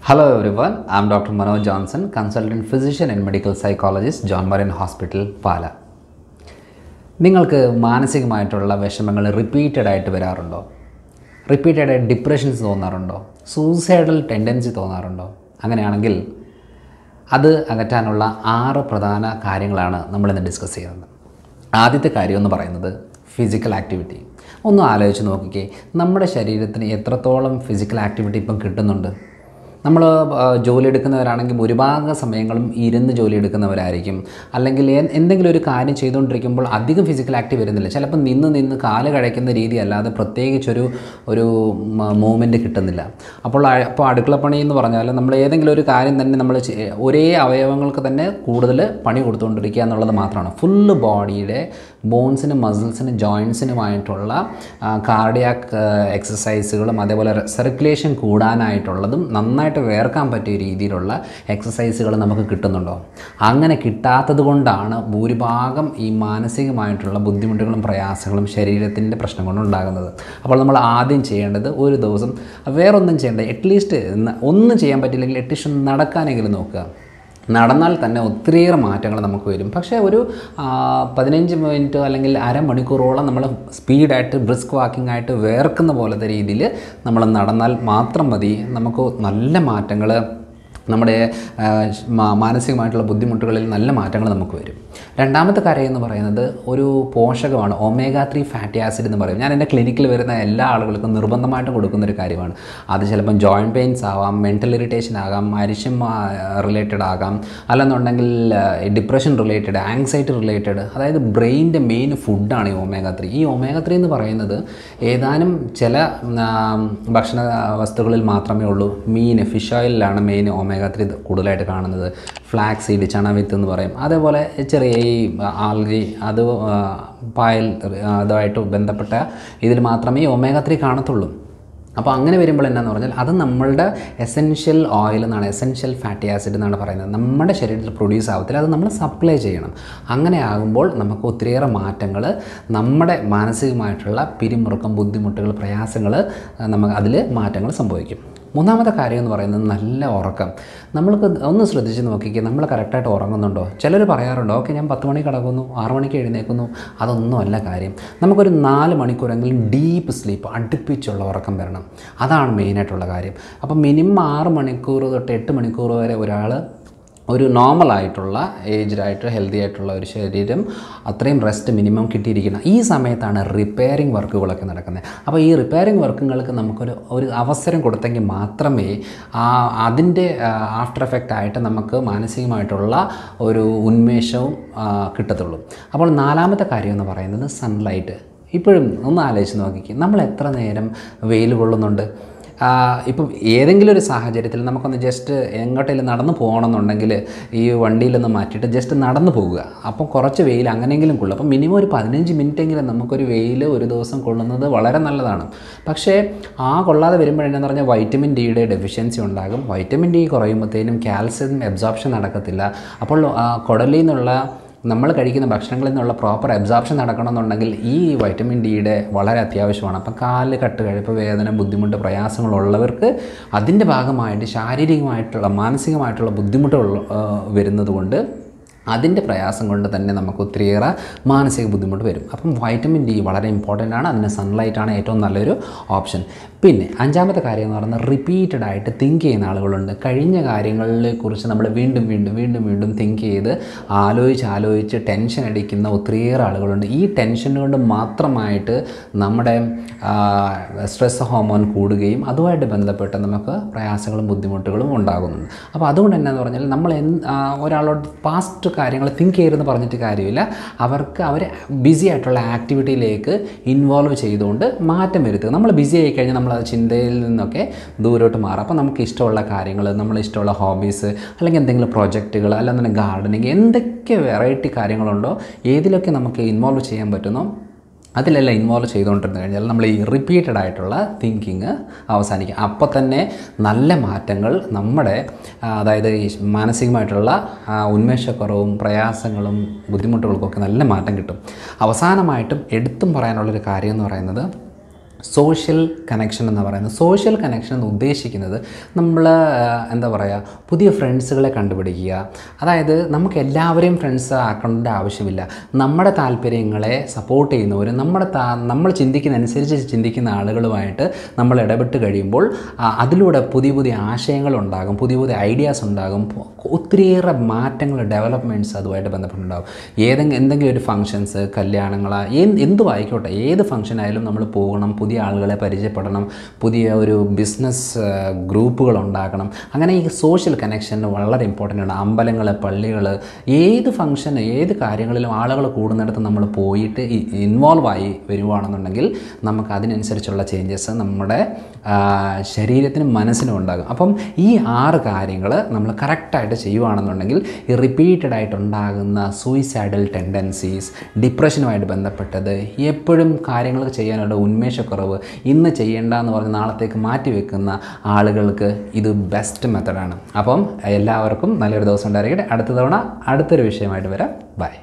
Hello everyone, I'm Dr. Manoj Johnson, consultant physician and medical psychologist, John Marin Hospital, പാല നിങ്ങൾക്ക് മാനസികമായിട്ടുള്ള വിഷമങ്ങൾ repeated ആയിട്ട് വരാറുണ്ടോ റിപ്പീറ്റഡ് ആയിട്ട് ഡിപ്രഷൻസ് തോന്നാറുണ്ടോ സൂസൈഡൽ ടെൻഡൻസി തോന്നാറുണ്ടോ അങ്ങനെയാണെങ്കിൽ അത് അകറ്റാനുള്ള ആറ് പ്രധാന കാര്യങ്ങളാണ് നമ്മളിന്ന് ഡിസ്കസ് ചെയ്യുന്നത് ആദ്യത്തെ കാര്യം എന്ന് പറയുന്നത് ഫിസിക്കൽ ആക്ടിവിറ്റി ഒന്ന് ആലോചിച്ച് നോക്കിക്കേ നമ്മുടെ ശരീരത്തിന് എത്രത്തോളം ഫിസിക്കൽ ആക്ടിവിറ്റി ഇപ്പം കിട്ടുന്നുണ്ട് നമ്മൾ ജോലി എടുക്കുന്നവരാണെങ്കിൽ ഭൂരിഭാഗ സമയങ്ങളും ഇരുന്ന് ജോലി എടുക്കുന്നവരായിരിക്കും അല്ലെങ്കിൽ എ- എന്തെങ്കിലും ഒരു കാര്യം ചെയ്തുകൊണ്ടിരിക്കുമ്പോൾ അധികം ഫിസിക്കൽ ആക്റ്റീവ് വരുന്നില്ല ചിലപ്പോൾ നിന്ന് നിന്ന് കാല് കഴിക്കുന്ന രീതി അല്ലാതെ പ്രത്യേകിച്ചൊരു ഒരു മൂവ്മെൻറ്റ് കിട്ടുന്നില്ല അപ്പോൾ ആ- അപ്പോൾ അടുക്കളപ്പണി എന്ന് പറഞ്ഞാൽ നമ്മൾ ഏതെങ്കിലും ഒരു കാര്യം തന്നെ നമ്മൾ ചെ- ഒരേ അവയവങ്ങൾക്ക് തന്നെ കൂടുതൽ പണി കൊടുത്തുകൊണ്ടിരിക്കുക എന്നുള്ളത് മാത്രമാണ് ഫുള്ള് ബോഡിയുടെ ബോൺസിനും മസിൽസിനും ജോയിൻസിനുമായിട്ടുള്ള കാർഡിയാക് എക്സസൈസുകളും അതേപോലെ സർക്കുലേഷൻ കൂടാനായിട്ടുള്ളതും നന്നായിട്ട് വേർക്കാൻ പറ്റിയ രീതിയിലുള്ള എക്സസൈസുകൾ നമുക്ക് കിട്ടുന്നുണ്ടോ അങ്ങനെ കിട്ടാത്തത് കൊണ്ടാണ് ഭൂരിഭാഗം ഈ മാനസികമായിട്ടുള്ള ബുദ്ധിമുട്ടുകളും പ്രയാസങ്ങളും ശരീരത്തിൻ്റെ പ്രശ്നം കൊണ്ടുണ്ടാകുന്നത് അപ്പോൾ നമ്മൾ ആദ്യം ചെയ്യേണ്ടത് ഒരു ദിവസം വേറൊന്നും ചെയ്യേണ്ട അറ്റ്ലീസ്റ്റ് ഒന്നും ചെയ്യാൻ പറ്റില്ലെങ്കിൽ അറ്റ്ലീസ്റ്റ് നടക്കാനെങ്കിലും നോക്കുക നടന്നാൽ തന്നെ ഒത്തിരിയേറെ മാറ്റങ്ങൾ നമുക്ക് വരും പക്ഷേ ഒരു ആ, പതിനഞ്ച് മിനിറ്റ് അല്ലെങ്കിൽ അരമണിക്കൂറോളം നമ്മൾ സ്പീഡായിട്ട് ബ്രിസ്ക് വാക്കിംഗ് ആയിട്ട് വേർക്കുന്ന പോലത്തെ രീതിയിൽ നമ്മൾ നടന്നാൽ മാത്രം മതി നമുക്ക് നല്ല മാറ്റങ്ങൾ നമ്മുടെ ആ, മാ- മാനസികമായിട്ടുള്ള ബുദ്ധിമുട്ടുകളിൽ നല്ല മാറ്റങ്ങൾ നമുക്ക് വരും രണ്ടാമത്തെ കാര്യം എന്ന് പറയുന്നത് ഒരു പോഷകമാണ് ഒമേഗ ത്രീ ഫാറ്റി ആസിഡ് എന്ന് പറയും ഞാൻ എൻ്റെ ക്ലിനിക്കിൽ വരുന്ന എല്ലാ ആളുകൾക്കും നിർബന്ധമായിട്ടും കൊടുക്കുന്ന ഒരു കാര്യമാണ് അത് ചിലപ്പം ജോയിൻറ്റ് പെയിൻസ് ആവാം മെൻ്റൽ ഇറിറ്റേഷൻ ആകാം അരിശം റിലേറ്റഡ് ആകാം അല്ലെന്നുണ്ടെങ്കിൽ ഡിപ്രഷൻ റിലേറ്റഡ് ആങ്സൈറ്റി റിലേറ്റഡ് അതായത് ബ്രെയിനിൻ്റെ മെയിൻ ഫുഡാണ് ഈ ഒമേഗ ത്രീ ഈ ഒമേഗ ത്രീ എന്ന് പറയുന്നത് ഏതാനും ചില ആ, ഭക്ഷണ വസ്തുക്കളിൽ മാത്രമേ ഉള്ളൂ മീൻ ഫിഷ് ഓയിലിലാണ് മെയിൻ ഒമേഗ ത്രീ കൂടുതലായിട്ട് കാണുന്നത് ഫ്ലാക്സ് സീഡ് ചണവിത്ത് എന്ന് പറയും അതേപോലെ ചെറിയ ഈ ആൽഗി അത് ആ, പായൽ ആ, അതുമായിട്ട് ബന്ധപ്പെട്ട ഇതിൽ മാത്രമേ ഈ ഒമേഗ ത്രീ കാണത്തുള്ളൂ അപ്പോൾ അങ്ങനെ വരുമ്പോൾ എന്നാന്ന് പറഞ്ഞാൽ അത് നമ്മളുടെ എസെൻഷ്യൽ ഓയിൽ എന്നാണ് എസെൻഷ്യൽ ഫാറ്റി ആസിഡ് എന്നാണ് പറയുന്നത് നമ്മുടെ ശരീരത്തിൽ പ്രൊഡ്യൂസ് ആവത്തില്ല അത് നമ്മൾ സപ്ലൈ ചെയ്യണം അങ്ങനെ ആകുമ്പോൾ നമുക്ക് ഒത്തിരിയേറെ മാറ്റങ്ങൾ നമ്മുടെ മാനസികമായിട്ടുള്ള പിരിമുറുക്കം ബുദ്ധിമുട്ടുകൾ പ്രയാസങ്ങൾ നമുക്ക് അതിൽ മാറ്റങ്ങൾ സംഭവിക്കും മൂന്നാമത്തെ കാര്യം എന്ന് പറയുന്നത് നല്ല ഉറക്കം നമ്മൾക്ക് ഒന്ന് ശ്രദ്ധിച്ച് നോക്കിക്കുക നമ്മൾ കറക്റ്റായിട്ട് ഉറങ്ങുന്നുണ്ടോ ചിലർ പറയാറുണ്ട് ഓക്കെ ഞാൻ പത്ത് മണി കിടക്കുന്നു ആറ് മണിക്ക് എഴുന്നേക്കുന്നു അതൊന്നുമല്ല കാര്യം നമുക്കൊരു നാല് മണിക്കൂറെങ്കിലും ഡീപ്പ് സ്ലീപ്പ് അടുപ്പിച്ചുള്ള ഉറക്കം വരണം അതാണ് മെയിനായിട്ടുള്ള കാര്യം അപ്പം മിനിമം ആറ് മണിക്കൂർ തൊട്ട് എട്ട് മണിക്കൂർ വരെ ഒരാൾ ഒരു നോർമൽ ആയിട്ടുള്ള ഏജ്ഡായിട്ട് ഹെൽത്തി ആയിട്ടുള്ള ഒരു ശരീരം അത്രയും റെസ്റ്റ് മിനിമം കിട്ടിയിരിക്കണം ഈ സമയത്താണ് റിപ്പയറിംഗ് വർക്കുകളൊക്കെ നടക്കുന്നത് അപ്പോൾ ഈ റിപ്പയറിംഗ് വർക്കുകൾക്ക് നമുക്കൊരു ഒരു അവസരം കൊടുത്തെങ്കിൽ മാത്രമേ ആ അതിൻ്റെ ആഫ്റ്റർ എഫക്റ്റ് ആയിട്ട് നമുക്ക് മാനസികമായിട്ടുള്ള ഒരു ഉന്മേഷവും ആ, കിട്ടത്തുള്ളൂ അപ്പോൾ നാലാമത്തെ കാര്യം എന്ന് പറയുന്നത് സൺലൈറ്റ് ഇപ്പോഴും ഒന്ന് ആലോചിച്ച് നോക്കിക്കുക നമ്മൾ എത്ര നേരം വെയിൽ കൊള്ളുന്നുണ്ട് ആ, ഇപ്പം ഏതെങ്കിലും ഒരു സാഹചര്യത്തിൽ നമുക്കൊന്ന് ജസ്റ്റ് എങ്ങോട്ടെങ്കിലും നടന്നു പോകണമെന്നുണ്ടെങ്കിൽ ഈ വണ്ടിയിലൊന്ന് മാറ്റിയിട്ട് ജസ്റ്റ് നടന്നു പോകുക അപ്പം കുറച്ച് വെയിൽ അങ്ങനെയെങ്കിലും കൊള്ളും അപ്പം മിനിമം ഒരു പതിനഞ്ച് മിനിറ്റെങ്കിലും നമുക്കൊരു വെയിൽ ഒരു ദിവസം കൊള്ളുന്നത് വളരെ നല്ലതാണ് പക്ഷേ ആ കൊള്ളാതെ വരുമ്പോഴെന്നു പറഞ്ഞാൽ വൈറ്റമിൻ ഡിയുടെ ഡെഫിഷ്യൻസി ഉണ്ടാകും വൈറ്റമിൻ ഡി കുറയുമ്പോഴത്തേനും കാൽസ്യം എബ്സോർപ്ഷൻ നടക്കത്തില്ല അപ്പോൾ ആ, കുടലിൽ നിന്നുള്ള നമ്മൾ കഴിക്കുന്ന ഭക്ഷണങ്ങളിൽ നിന്നുള്ള പ്രോപ്പർ അബ്സോർപ്ഷൻ നടക്കണമെന്നുണ്ടെങ്കിൽ ഈ വൈറ്റമിൻ ഡിയുടെ വളരെ അത്യാവശ്യമാണ് അപ്പം കാല് കട്ട് കഴിപ്പ് വേദന ബുദ്ധിമുട്ട് പ്രയാസങ്ങളുള്ളവർക്ക് അതിൻ്റെ ഭാഗമായിട്ട് ശാരീരികമായിട്ടുള്ള മാനസികമായിട്ടുള്ള ബുദ്ധിമുട്ടുകൾ വരുന്നത് കൊണ്ട് അതിൻ്റെ പ്രയാസം കൊണ്ട് തന്നെ നമുക്ക് ഒത്തിരിയേറെ മാനസിക ബുദ്ധിമുട്ട് വരും അപ്പം വൈറ്റമിൻ ഡി വളരെ ഇമ്പോർട്ടൻ്റ് ആണ് അതിന് സൺലൈറ്റ് ആണ് ഏറ്റവും നല്ലൊരു ഓപ്ഷൻ പിന്നെ അഞ്ചാമത്തെ കാര്യം എന്ന് പറയുന്നത് റിപ്പീറ്റഡ് ആയിട്ട് തിങ്ക് ചെയ്യുന്ന ആളുകളുണ്ട് കഴിഞ്ഞ കാര്യങ്ങളെ കുറിച്ച് നമ്മൾ വീണ്ടും വീണ്ടും വീണ്ടും വീണ്ടും തിങ്ക് ചെയ്ത് ആലോചിച്ച് ആലോചിച്ച് ടെൻഷൻ അടിക്കുന്ന ഒത്തിരിയേറെ ആളുകളുണ്ട് ഈ ടെൻഷൻ കൊണ്ട് മാത്രമായിട്ട് നമ്മുടെ സ്ട്രെസ് ഹോർമോൺ കൂടുകയും അതുമായിട്ട് ബന്ധപ്പെട്ട് നമുക്ക് പ്രയാസങ്ങളും ബുദ്ധിമുട്ടുകളും ഉണ്ടാകുന്നുണ്ട് അപ്പോൾ അതുകൊണ്ട് എന്നാന്ന് പറഞ്ഞാൽ നമ്മൾ എന്ത് ആ, ഒരാളോട് പാസ്റ്റ് കാര്യങ്ങൾ തിങ്ക് ചെയ്യരുതെന്ന് പറഞ്ഞിട്ട് കാര്യമില്ല അവർക്ക് അവർ ബിസി ആയിട്ടുള്ള ആക്ടിവിറ്റിയിലേക്ക് ഇൻവോൾവ് ചെയ്തുകൊണ്ട് മാറ്റം വരുത്തുക നമ്മൾ ബിസി ആയി കഴിഞ്ഞാൽ നമ്മൾ അത് ചിന്തയിൽ നിന്നൊക്കെ ദൂരോട്ട് മാറും അപ്പോൾ നമുക്ക് ഇഷ്ടമുള്ള കാര്യങ്ങൾ നമ്മൾ ഇഷ്ടമുള്ള ഹോബീസ് അല്ലെങ്കിൽ എന്തെങ്കിലും പ്രൊജക്റ്റുകൾ അല്ലെന്നുണ്ടെങ്കിൽ ഗാർഡനിങ് എന്തൊക്കെ വെറൈറ്റി കാര്യങ്ങളുണ്ടോ ഏതിലൊക്കെ നമുക്ക് ഇൻവോൾവ് ചെയ്യാൻ പറ്റുന്നോ അതിലെല്ലാം ഇൻവോൾവ് ചെയ്തുകൊണ്ടിരുന്നു കഴിഞ്ഞാൽ നമ്മൾ ഈ റിപ്പീറ്റഡ് ആയിട്ടുള്ള തിങ്കിങ് അവസാനിക്കും അപ്പോൾ തന്നെ നല്ല മാറ്റങ്ങൾ നമ്മുടെ ആ, അതായത് ഈ മാനസികമായിട്ടുള്ള ആ, ഉന്മേഷക്കുറവും പ്രയാസങ്ങളും ബുദ്ധിമുട്ടുകൾക്കൊക്കെ നല്ല മാറ്റം കിട്ടും അവസാനമായിട്ടും എടുത്തും പറയാനുള്ളൊരു കാര്യം എന്ന് പറയുന്നത് സോഷ്യൽ കണക്ഷൻ എന്ന് പറയുന്നത് സോഷ്യൽ കണക്ഷൻ എന്ന് ഉദ്ദേശിക്കുന്നത് നമ്മൾ എന്താ പറയുക പുതിയ ഫ്രണ്ട്സുകളെ കണ്ടുപിടിക്കുക അതായത് നമുക്ക് എല്ലാവരെയും ഫ്രണ്ട്സ് ആക്കേണ്ട ആവശ്യമില്ല നമ്മുടെ താല്പര്യങ്ങളെ സപ്പോർട്ട് ചെയ്യുന്നവരും നമ്മുടെ താ നമ്മൾ ചിന്തിക്കുന്ന അനുസരിച്ച് ചിന്തിക്കുന്ന ആളുകളുമായിട്ട് നമ്മൾ ഇടപെട്ട് കഴിയുമ്പോൾ ആ, അതിലൂടെ പുതിയ പുതിയ ആശയങ്ങൾ ഉണ്ടാകും പുതിയ പുതിയ ഐഡിയാസ് ഉണ്ടാകും ഒത്തിരിയേറെ മാറ്റങ്ങൾ ഡെവലപ്മെൻറ്റ്സ് അതുമായിട്ട് ബന്ധപ്പെട്ടുണ്ടാകും ഏതെങ്കിലും എന്തെങ്കിലും ഒരു ഫങ്ഷൻസ് കല്യാണങ്ങൾ എന്തും ആയിക്കോട്ടെ ഏത് ഫംഗ്ഷൻ ആയാലും നമ്മൾ പോകണം പുതിയ ആളുകളെ പരിചയപ്പെടണം പുതിയ ഒരു ബിസിനസ് ഗ്രൂപ്പുകൾ ഉണ്ടാക്കണം അങ്ങനെ ഈ സോഷ്യൽ കണക്ഷൻ വളരെ ഇമ്പോർട്ടൻ്റ് ആണ് അമ്പലങ്ങൾ പള്ളികൾ ഏത് ഫംഗ്ഷൻ ഏത് കാര്യങ്ങളിലും ആളുകൾ കൂടുന്നിടത്ത് നമ്മൾ പോയിട്ട് ഇൻവോൾവ് ആയി വരുവാണെന്നുണ്ടെങ്കിൽ നമുക്ക് അതിനനുസരിച്ചുള്ള ചേഞ്ചസ് നമ്മുടെ ആ, ശരീരത്തിനും മനസ്സിനും ഉണ്ടാകും അപ്പം ഈ ആറ് കാര്യങ്ങൾ നമ്മൾ കറക്റ്റായിട്ട് ചെയ്യുവാണെന്നുണ്ടെങ്കിൽ ഈ റിപ്പീറ്റഡ് ആയിട്ടുണ്ടാകുന്ന സൂയിസൈഡൽ ടെൻഡൻസീസ് ഡിപ്രഷനുമായിട്ട് ബന്ധപ്പെട്ടത് എപ്പോഴും കാര്യങ്ങൾ ചെയ്യാനുള്ള ഉന്മേഷക്കുറവ് ഇന്ന് ചെയ്യേണ്ട എന്ന് പറഞ്ഞ് നാളത്തേക്ക് മാറ്റി വെക്കുന്ന ആളുകൾക്ക് ഇത് ബെസ്റ്റ് മെത്തഡാണ് അപ്പം എല്ലാവർക്കും നല്ലൊരു ദിവസം ഉണ്ടായിരിക്കട്ടെ അടുത്ത തവണ അടുത്തൊരു വിഷയമായിട്ട് വരാം ബൈ